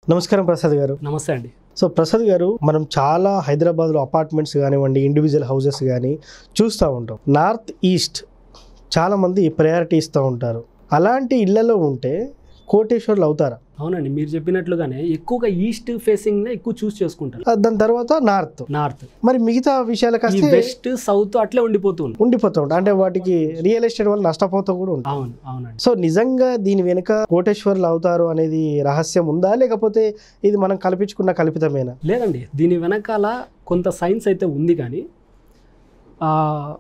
నమస్కారం ప్రసాద్ గారు నమస్తే అండి సో ప్రసాద్ గారు మనం చాలా హైదరాబాద్లో అపార్ట్మెంట్స్ కానివ్వండి ఇండివిజువల్ హౌసెస్ కానీ చూస్తూ ఉంటాం నార్త్ ఈస్ట్ చాలామంది ప్రయారిటీ ఇస్తూ ఉంటారు అలాంటి ఇళ్లలో ఉంటే కోటేశ్వర్లు అవుతారా అవునండి మీరు చెప్పినట్లుగానే ఎక్కువగా ఈస్ట్ ఫేసింగ్ ఎక్కువ చూస్ చేసుకుంటారు ఆ, దాని తర్వాత నార్త్ నార్త్ మరి మిగతా విషయాలకు ఈ వస్తే వెస్ట్ సౌత్ అట్లే ఉండిపోతుంది ఉండిపోతూ ఉంటాయి అంటే వాటికి రియల్ ఎస్టేట్ వల్ల నష్టపోతూ కూడా ఉంటాయి అవును అవునండి సో నిజంగా దీని వెనుక కోటేశ్వర్లు అవుతారు అనేది రహస్యం ఉందా లేకపోతే ఇది మనం కల్పించుకున్న కల్పితమేనా లేదండి దీని వెనకాల కొంత సైన్స్ అయితే ఉంది కానీ ఆ,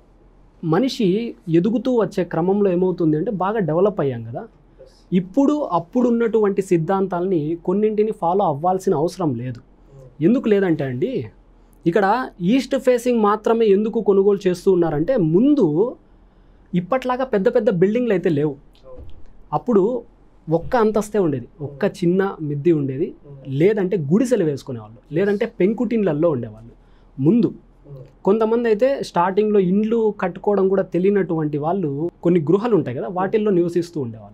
మనిషి ఎదుగుతూ వచ్చే క్రమంలో ఏమవుతుంది అంటే బాగా డెవలప్ అయ్యాం కదా ఇప్పుడు అప్పుడు ఉన్నటువంటి సిద్ధాంతాలని కొన్నింటిని ఫాలో అవ్వాల్సిన అవసరం లేదు ఎందుకు లేదంటే అండి ఇక్కడ ఈస్ట్ ఫేసింగ్ మాత్రమే ఎందుకు కొనుగోలు చేస్తూ ఉన్నారంటే ముందు ఇప్పట్లాగా పెద్ద పెద్ద బిల్డింగ్లు అయితే లేవు అప్పుడు ఒక్క అంతస్తే ఉండేది ఒక్క చిన్న మిద్ది ఉండేది లేదంటే గుడిసెలు వేసుకునేవాళ్ళు లేదంటే పెంకుటిన్లల్లో ఉండేవాళ్ళు ముందు కొంతమంది అయితే స్టార్టింగ్లో ఇండ్లు కట్టుకోవడం కూడా తెలియనటువంటి వాళ్ళు కొన్ని గృహాలు ఉంటాయి కదా వాటిల్లో నివసిస్తూ ఉండేవాళ్ళు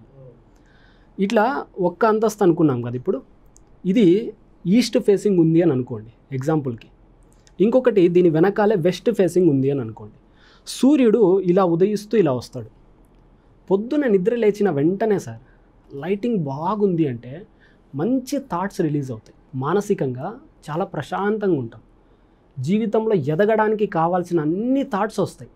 ఇట్లా ఒక్క అంతస్తు అనుకున్నాం కదా ఇప్పుడు ఇది ఈస్ట్ ఫేసింగ్ ఉంది అని అనుకోండి ఎగ్జాంపుల్కి ఇంకొకటి దీని వెనకాలే వెస్ట్ ఫేసింగ్ ఉంది అని అనుకోండి సూర్యుడు ఇలా ఉదయిస్తూ ఇలా వస్తాడు పొద్దున నిద్ర లేచిన వెంటనే సార్ లైటింగ్ బాగుంది అంటే మంచి థాట్స్ రిలీజ్ అవుతాయి మానసికంగా చాలా ప్రశాంతంగా ఉంటాం జీవితంలో ఎదగడానికి కావాల్సిన అన్ని థాట్స్ వస్తాయి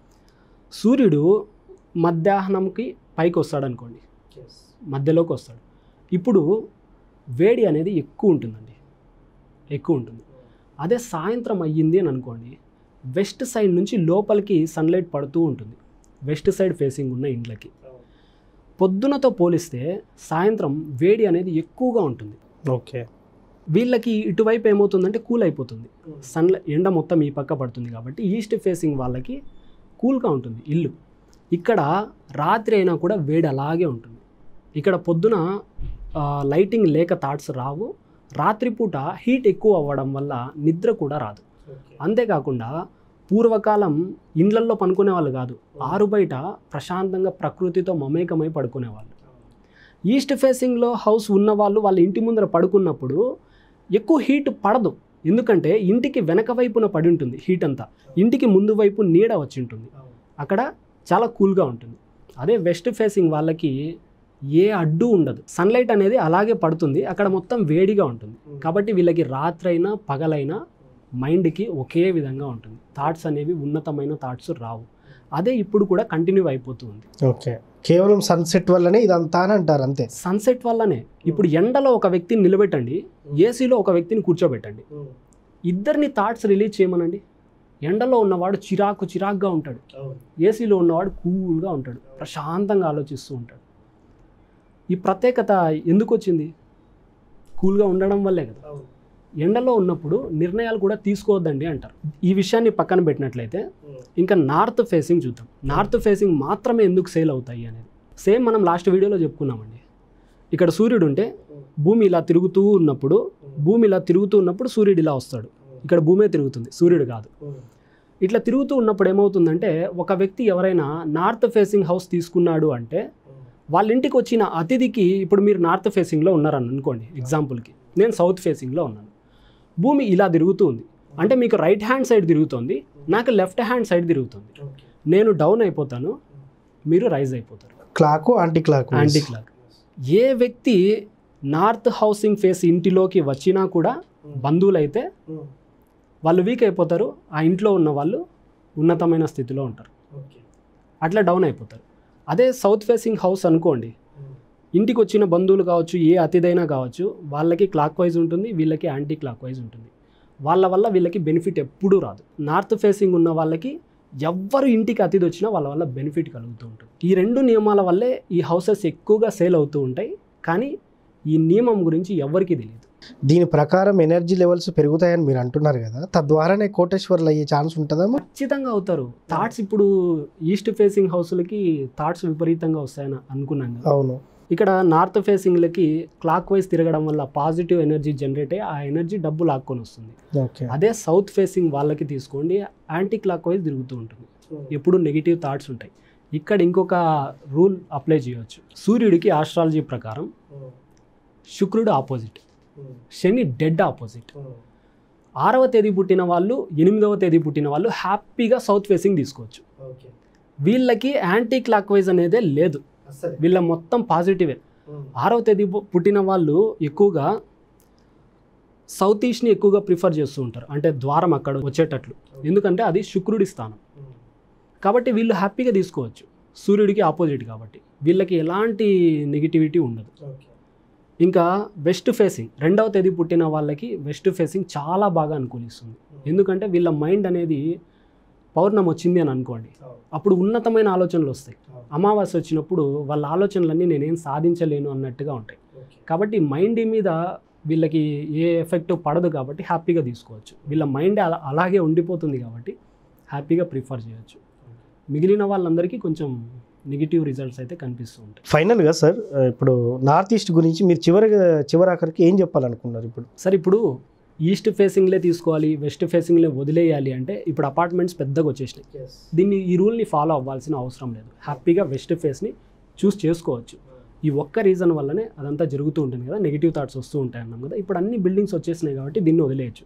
సూర్యుడు మధ్యాహ్నంకి పైకి వస్తాడు అనుకోండి మధ్యలోకి వస్తాడు ఇప్పుడు వేడి అనేది ఎక్కువ ఉంటుందండి ఎక్కువ ఉంటుంది అదే సాయంత్రం అయ్యింది అని అనుకోండి వెస్ట్ సైడ్ నుంచి లోపలికి సన్లైట్ పడుతూ ఉంటుంది వెస్ట్ సైడ్ ఫేసింగ్ ఉన్న ఇండ్లకి పొద్దునతో పోలిస్తే సాయంత్రం వేడి అనేది ఎక్కువగా ఉంటుంది ఓకే వీళ్ళకి ఇటువైపు ఏమవుతుందంటే కూల్ అయిపోతుంది సన్ ఎండ మొత్తం ఈ పక్క పడుతుంది కాబట్టి ఈస్ట్ ఫేసింగ్ వాళ్ళకి కూల్గా ఉంటుంది ఇల్లు ఇక్కడ రాత్రి అయినా కూడా వేడి అలాగే ఉంటుంది ఇక్కడ పొద్దున ఆ, లైటింగ్ లేక థాట్స్ రావు రాత్రిపూట హీట్ ఎక్కువ అవ్వడం వల్ల నిద్ర కూడా రాదు అంతేకాకుండా పూర్వకాలం ఇండ్లల్లో పనుకునే వాళ్ళు కాదు ఆరు బయట ప్రశాంతంగా ప్రకృతితో మమేకమై పడుకునేవాళ్ళు ఈస్ట్ ఫేసింగ్లో హౌస్ ఉన్న వాళ్ళు వాళ్ళ ఇంటి ముందర పడుకున్నప్పుడు ఎక్కువ హీట్ పడదు ఎందుకంటే ఇంటికి వెనక వైపున పడి ఉంటుంది హీట్ అంతా ఇంటికి ముందు వైపు నీడ వచ్చి ఉంటుంది అక్కడ చాలా కూల్గా ఉంటుంది అదే వెస్ట్ ఫేసింగ్ వాళ్ళకి ఏ అడ్డు ఉండదు సన్లైట్ అనేది అలాగే పడుతుంది అక్కడ మొత్తం వేడిగా ఉంటుంది కాబట్టి వీళ్ళకి రాత్రైనా పగలైనా మైండ్కి ఒకే విధంగా ఉంటుంది థాట్స్ అనేవి ఉన్నతమైన థాట్స్ రావు అదే ఇప్పుడు కూడా కంటిన్యూ అయిపోతుంది ఓకే కేవలం సన్సెట్ వల్లనే ఇదంతా అని అంటారు అంతే సన్సెట్ వల్లనే ఇప్పుడు ఎండలో ఒక వ్యక్తిని నిలబెట్టండి ఏసీలో ఒక వ్యక్తిని కూర్చోబెట్టండి ఇద్దరిని థాట్స్ రిలీజ్ చేయమనండి ఎండలో ఉన్నవాడు చిరాకు చిరాకుగా ఉంటాడు ఏసీలో ఉన్నవాడు కూల్గా ఉంటాడు ప్రశాంతంగా ఆలోచిస్తూ ఉంటాడు ఈ ప్రత్యేకత ఎందుకు వచ్చింది కూల్గా ఉండడం వల్లే కదా ఎండలో ఉన్నప్పుడు నిర్ణయాలు కూడా తీసుకోవద్దండి అంటారు ఈ విషయాన్ని పక్కన పెట్టినట్లయితే ఇంకా నార్త్ ఫేసింగ్ చూద్దాం నార్త్ ఫేసింగ్ మాత్రమే ఎందుకు సేల్ అవుతాయి అనేది సేమ్ మనం లాస్ట్ వీడియోలో చెప్పుకున్నామండి ఇక్కడ సూర్యుడు ఉంటే భూమి ఇలా తిరుగుతూ ఉన్నప్పుడు భూమి ఇలా తిరుగుతూ ఉన్నప్పుడు సూర్యుడు ఇలా వస్తాడు ఇక్కడ భూమే తిరుగుతుంది సూర్యుడు కాదు ఇట్లా తిరుగుతూ ఉన్నప్పుడు ఏమవుతుందంటే ఒక వ్యక్తి ఎవరైనా నార్త్ ఫేసింగ్ హౌస్ తీసుకున్నాడు అంటే వాళ్ళ ఇంటికి వచ్చిన అతిథికి ఇప్పుడు మీరు నార్త్ ఫేసింగ్లో ఉన్నారని అనుకోండి ఎగ్జాంపుల్కి నేను సౌత్ ఫేసింగ్లో ఉన్నాను భూమి ఇలా తిరుగుతూ ఉంది అంటే మీకు రైట్ హ్యాండ్ సైడ్ తిరుగుతుంది నాకు లెఫ్ట్ హ్యాండ్ సైడ్ తిరుగుతుంది నేను డౌన్ అయిపోతాను మీరు రైజ్ అయిపోతారు clock anti clock anti clock ఏ వ్యక్తి నార్త్ హౌసింగ్ ఫేస్ ఇంటిలోకి వచ్చినా కూడా బంధువులు అయితే వాళ్ళు వీక్ అయిపోతారు ఆ ఇంట్లో ఉన్న వాళ్ళు ఉన్నతమైన స్థితిలో ఉంటారు అట్లా డౌన్ అయిపోతారు అదే సౌత్ ఫేసింగ్ హౌస్ అనుకోండి ఇంటికి వచ్చిన బంధువులు కావచ్చు ఏ అతిథైనా కావచ్చు వాళ్ళకి క్లాక్ వైజ్ ఉంటుంది వీళ్ళకి యాంటీ క్లాక్ వైజ్ ఉంటుంది వాళ్ళ వల్ల వీళ్ళకి బెనిఫిట్ ఎప్పుడూ రాదు నార్త్ ఫేసింగ్ ఉన్న వాళ్ళకి ఎవ్వరు ఇంటికి అతిథి వచ్చినా వాళ్ళ వల్ల బెనిఫిట్ కలుగుతూ ఉంటుంది ఈ రెండు నియమాల వల్లే ఈ హౌసెస్ ఎక్కువగా సేల్ అవుతూ ఉంటాయి కానీ ఈ నియమం గురించి ఎవరికీ తెలియదు దీని ప్రకారం ఎనర్జీ లెవెల్స్ పెరుగుతాయని మీరు అంటున్నారు కదా తద్వారానే కోటేశ్వర్లు అయ్యే ఛాన్స్ ఉంటుందా మరి? ఖచ్చితంగా అవుతారు థాట్స్ ఇప్పుడు ఈస్ట్ ఫేసింగ్ హౌస్లకి థాట్స్ విపరీతంగా వస్తాయని అనుకున్నాం కదా అవును ఇక్కడ నార్త్ ఫేసింగ్లకి క్లాక్ వైజ్ తిరగడం వల్ల పాజిటివ్ ఎనర్జీ జనరేట్ అయ్యి ఆ ఎనర్జీ డబ్బు లాక్కొని వస్తుంది ఓకే అదే సౌత్ ఫేసింగ్ వాళ్ళకి తీసుకోండి యాంటీ క్లాక్ వైజ్ తిరుగుతూ ఉంటుంది ఎప్పుడు నెగిటివ్ థాట్స్ ఉంటాయి ఇక్కడ ఇంకొక రూల్ అప్లై చేయవచ్చు సూర్యుడికి ఆస్ట్రాలజీ ప్రకారం శుక్రుడు ఆపోజిట్ శని డెడ్ ఆపోజిట్ ఆరవ తేదీ పుట్టిన వాళ్ళు ఎనిమిదవ తేదీ పుట్టిన వాళ్ళు హ్యాపీగా సౌత్ ఫేసింగ్ తీసుకోవచ్చు వీళ్ళకి యాంటీ క్లాక్ వైజ్ అనేదే లేదు వీళ్ళ మొత్తం పాజిటివే ఆరవ తేదీ పు- పుట్టిన వాళ్ళు ఎక్కువగా సౌత్ ఈస్ట్ని ఎక్కువగా ప్రిఫర్ చేస్తూ ఉంటారు అంటే ద్వారం అక్కడ వచ్చేటట్లు ఎందుకంటే అది శుక్రుడి స్థానం కాబట్టి వీళ్ళు హ్యాపీగా తీసుకోవచ్చు సూర్యుడికి ఆపోజిట్ కాబట్టి వీళ్ళకి ఎలాంటి నెగిటివిటీ ఉండదు ఇంకా వెస్ట్ ఫేసింగ్ రెండవ తేదీ పుట్టిన వాళ్ళకి వెస్ట్ ఫేసింగ్ చాలా బాగా అనుకూలిస్తుంది ఎందుకంటే వీళ్ళ మైండ్ అనేది పౌర్ణం వచ్చింది అని అనుకోండి అప్పుడు ఉన్నతమైన ఆలోచనలు వస్తాయి అమావాస్య వచ్చినప్పుడు వాళ్ళ ఆలోచనలన్నీ నేనేం సాధించలేను అన్నట్టుగా ఉంటాయి కాబట్టి మైండ్ మీద వీళ్ళకి ఏ ఎఫెక్ట్ పడదు కాబట్టి హ్యాపీగా తీసుకోవచ్చు వీళ్ళ మైండ్ అలా అలాగే ఉండిపోతుంది కాబట్టి హ్యాపీగా ప్రిఫర్ చేయొచ్చు మిగిలిన వాళ్ళందరికీ కొంచెం నెగిటివ్ రిజల్ట్స్ అయితే కనిపిస్తూ ఉంటాయి ఫైనల్గా సార్ ఇప్పుడు నార్త్ ఈస్ట్ గురించి మీరు చివరిగా చివరాఖరికి ఏం చెప్పాలనుకున్నారు ఇప్పుడు సరే ఇప్పుడు ఈస్ట్ ఫేసింగ్లే తీసుకోవాలి వెస్ట్ ఫేసింగ్లే వదిలేయాలి అంటే ఇప్పుడు అపార్ట్మెంట్స్ పెద్దగా వచ్చేసినాయి దీన్ని ఈ రూల్ని ఫాలో అవ్వాల్సిన అవసరం లేదు హ్యాపీగా వెస్ట్ ఫేస్ని చూస్ చేసుకోవచ్చు ఈ ఒక్క రీజన్ వల్లనే అదంతా జరుగుతూ ఉంటుంది కదా నెగిటివ్ థాట్స్ వస్తూ ఉంటాయి అన్నాం కదా ఇప్పుడు అన్ని బిల్డింగ్స్ వచ్చేసినాయి కాబట్టి దీన్ని వదిలేయచ్చు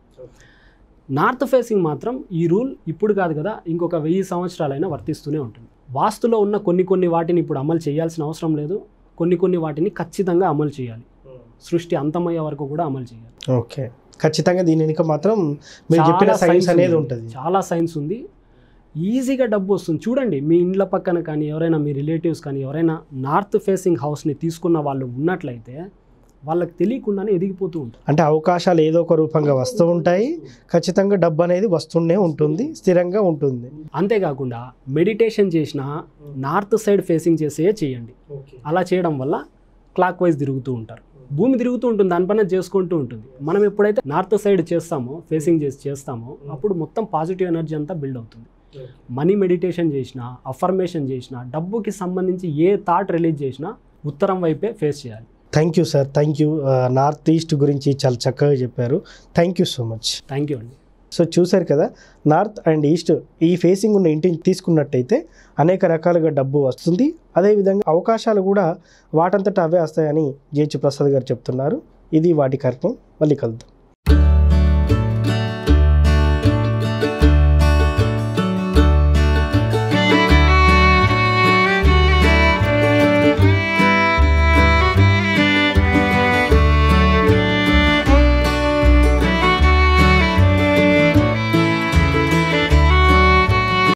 నార్త్ ఫేసింగ్ మాత్రం ఈ రూల్ ఇప్పుడు కాదు కదా ఇంకొక వెయ్యి సంవత్సరాలైనా వర్తిస్తూనే ఉంటుంది వాస్తులో ఉన్న కొన్ని కొన్ని వాటిని ఇప్పుడు అమలు చేయాల్సిన అవసరం లేదు కొన్ని కొన్ని వాటిని ఖచ్చితంగా అమలు చేయాలి సృష్టి అంతమయ్యే వరకు కూడా అమలు చేయాలి ఓకే ఖచ్చితంగా దీని వెనుక మాత్రం మీరు చాలా చెప్పిన సైన్స్ science అనేది ఉంది. ఉంటుంది చాలా సైన్స్ ఉంది ఈజీగా డబ్బు వస్తుంది చూడండి మీ ఇండ్ల పక్కన కానీ ఎవరైనా మీ రిలేటివ్స్ కానీ ఎవరైనా నార్త్ ఫేసింగ్ హౌస్ని తీసుకున్న వాళ్ళు ఉన్నట్లయితే వాళ్ళకి తెలియకుండానే ఎదిగిపోతూ ఉంటారు అంటే అవకాశాలు ఏదో ఒక రూపంగా వస్తూ ఉంటాయి ఖచ్చితంగా డబ్బు అనేది వస్తూనే ఉంటుంది స్థిరంగా ఉంటుంది అంతేకాకుండా మెడిటేషన్ చేసిన నార్త్ సైడ్ ఫేసింగ్ చేసే చేయండి అలా చేయడం వల్ల క్లాక్ వైజ్ తిరుగుతూ ఉంటారు భూమి తిరుగుతూ ఉంటుంది దానిపైన చేసుకుంటూ ఉంటుంది మనం ఎప్పుడైతే నార్త్ సైడ్ చేస్తామో ఫేసింగ్ చేసి చేస్తామో అప్పుడు మొత్తం పాజిటివ్ ఎనర్జీ అంతా బిల్డ్ అవుతుంది మనీ మెడిటేషన్ చేసినా అఫర్మేషన్ చేసినా డబ్బుకి సంబంధించి ఏ థాట్ రిలీజ్ చేసినా ఉత్తరం వైపే ఫేస్ చేయాలి thank you sir thank you north east గురించి చాలా చక్కగా చెప్పారు thank you so much thank you అండి సో చూశారు కదా నార్త్ అండ్ ఈస్ట్ ఈ ఫేసింగ్ ఉన్న ఇంటిని తీసుకున్నట్టయితే అనేక రకాలుగా డబ్బు వస్తుంది అదేవిధంగా అవకాశాలు కూడా వాటంతట అవే వస్తాయని జేహెచ్ ప్రసాద్ గారు చెప్తున్నారు ఇది వాటి కార్యక్రమం మళ్ళీ కలుద్దాం